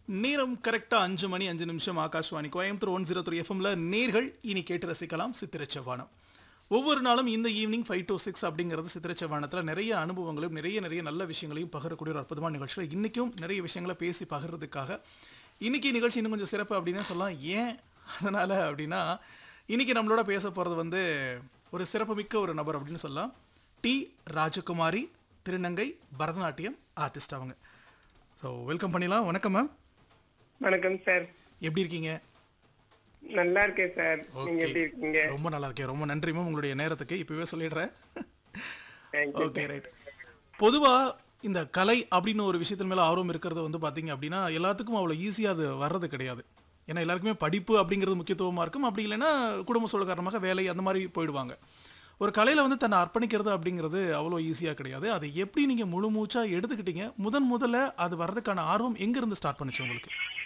நேரம் கரெக்டா அஞ்சு மணி அஞ்சு நிமிஷம் Akashvani Coimbatore one zero three எஃப்எம்ல நேர்கள் இனி கேட்டு ரசிக்கலாம் சித்திரச்சவானம் ஒவ்வொரு நாளும் இந்த ஈவினிங் ஃபைவ் to சிக்ஸ் அப்படிங்கிறது சித்திரச்சவானத்தில் நிறைய அனுபவங்களும் நிறைய நிறைய நல்ல விஷயங்களையும் பகிரக்கூடிய ஒரு அற்புதமான நிகழ்ச்சியில் இன்றைக்கும் நிறைய விஷயங்களை பேசி பகிர்றதுக்காக இன்னைக்கு நிகழ்ச்சி இன்னும் கொஞ்சம் சிறப்பு அப்படின்னே சொல்லலாம் ஏன் அதனால் அப்படின்னா இன்னைக்கு நம்மளோட பேச போகிறது வந்து ஒரு சிறப்புமிக்க ஒரு நபர் அப்படின்னு சொல்லலாம் டி ராஜகுமாரி திருநங்கை பரதநாட்டியம் ஆர்டிஸ்ட் அவங்க ஸோ வெல்கம் பண்ணிடலாம் வணக்கம் மேம் வணக்கம் சார் எப்படி இருக்கீங்க நல்லா இருக்கேன் சார் நீங்க Okay. எப்படி இருக்கீங்க ரொம்ப நல்லா இருக்கேன் ரொம்ப நன்றி மேம் உங்களுடைய நேரத்துக்கு இப்பவே சொல்லிடுறேன் Thank you, ஓகே ரைட் பொதுவா இந்த கலை அப்படின்னு ஒரு விஷயத்தின் மேல ஆர்வம் இருக்கிறது வந்து பாத்தீங்க அப்படின்னா எல்லாத்துக்கும் அவ்வளவு ஈஸியா அது வர்றது கிடையாது ஏன்னா எல்லாருக்குமே படிப்பு அப்படிங்கிறது முக்கியத்துவமா இருக்கும் அப்படி இல்லைன்னா குடும்ப சூழல் காரணமாக வேலை அந்த மாதிரி போயிடுவாங்க ஒரு கலையில வந்து தன்னை அர்ப்பணிக்கிறது அப்படிங்கிறது அவ்வளோ ஈஸியா கிடையாது அதை எப்படி நீங்க முழு மூச்சா எடுத்துக்கிட்டீங்க முதன் முதல்ல அது வர்றதுக்கான ஆர்வம் எங்க இருந்து ஸ்டார்ட் பண்ணுச்சு உங்களுக்கு